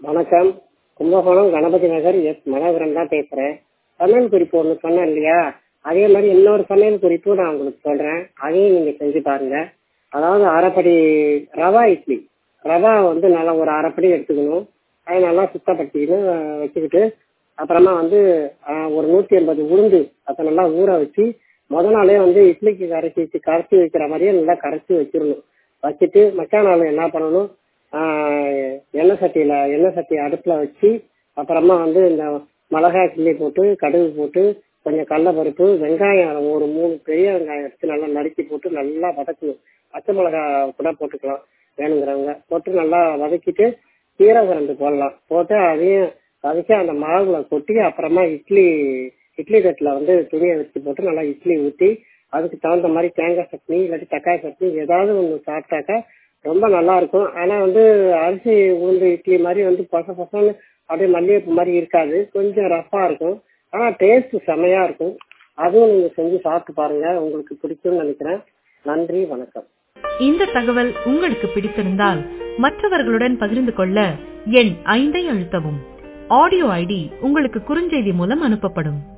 வணக்கம் கும்பகோணம் கணபதி நகர் எஸ் மனோகரன் தான் பேசுறேன் சமையல் குறிப்பு ஒன்று சொன்னேன் இல்லையா அதே மாதிரி இன்னொரு சமையல் குறிப்பு நான் உங்களுக்கு சொல்றேன் அதையும் நீங்க செஞ்சு பாருங்க அதாவது அரைப்படி ரவா இட்லி ரவா வந்து நல்லா ஒரு அரைப்படி எடுத்துக்கணும் அதை நல்லா சுத்தப்படுத்திக்கணும் வச்சுக்கிட்டு அப்புறமா வந்து ஆஹ், ஒரு நூற்றி எண்பது உளுந்து அதை நல்லா ஊற வச்சு முத நாளே வந்து இட்லிக்கு கரைச்சி வச்சு கரைச்சி வைக்கிற மாதிரியே நல்லா கரைச்சி வச்சிடணும் வச்சுட்டு மச்சா நாள் என்ன பண்ணணும் ஆஹ், எண்ணெய் சட்டியில எண்ணெய் சட்டி அடுப்புல வச்சு அப்புறமா வந்து இந்த மிளகாய் கிள்ளி போட்டு கடுகு போட்டு கொஞ்சம் கடலப்பருப்பு வெங்காயம் ஒரு மூணு பெரிய வெங்காயம் எடுத்து நல்லா நறுக்கி போட்டு நல்லா வதக்கணும் பச்சை மிளகாய் கூட போட்டுக்கலாம் வேணுங்கிறவங்க போட்டு நல்லா வதக்கிட்டு சீரகம் ரெண்டு போடலாம் போட்டு அதையும் வதக்கி அந்த மாவுல கொட்டி அப்புறமா இட்லி இட்லி தட்டில் வந்து துணியை வச்சு போட்டு நல்லா இட்லி ஊற்றி அதுக்கு தகுந்த மாதிரி தேங்காய் சட்னி இல்லாட்டி தக்காளி சட்னி ஏதாவது ஒன்று சாப்பிட்டாக்கா ரொம்ப நல்லா இருக்கும் ஆனால் வந்து அரிசி உளுந்து இட்லி மாதிரி வந்து பச பசன்னு அப்படியே மல்லிகைப்பூ மாதிரி இருக்காது கொஞ்சம் ரஃப்பாக இருக்கும் ஆனால் டேஸ்ட் செமையாக இருக்கும் அதுவும் நீங்கள் செஞ்சு சாப்பிட்டு பாருங்க உங்களுக்கு பிடிக்கும்னு நினைக்கிறேன் நன்றி வணக்கம் இந்த தகவல் உங்களுக்கு பிடித்திருந்தால் மற்றவர்களுடன் பகிர்ந்து கொள்ள எண் ஐந்தை அழுத்தவும் ஆடியோ ஐடி உங்களுக்கு குறுஞ்செய்தி மூலம் அனுப்பப்படும்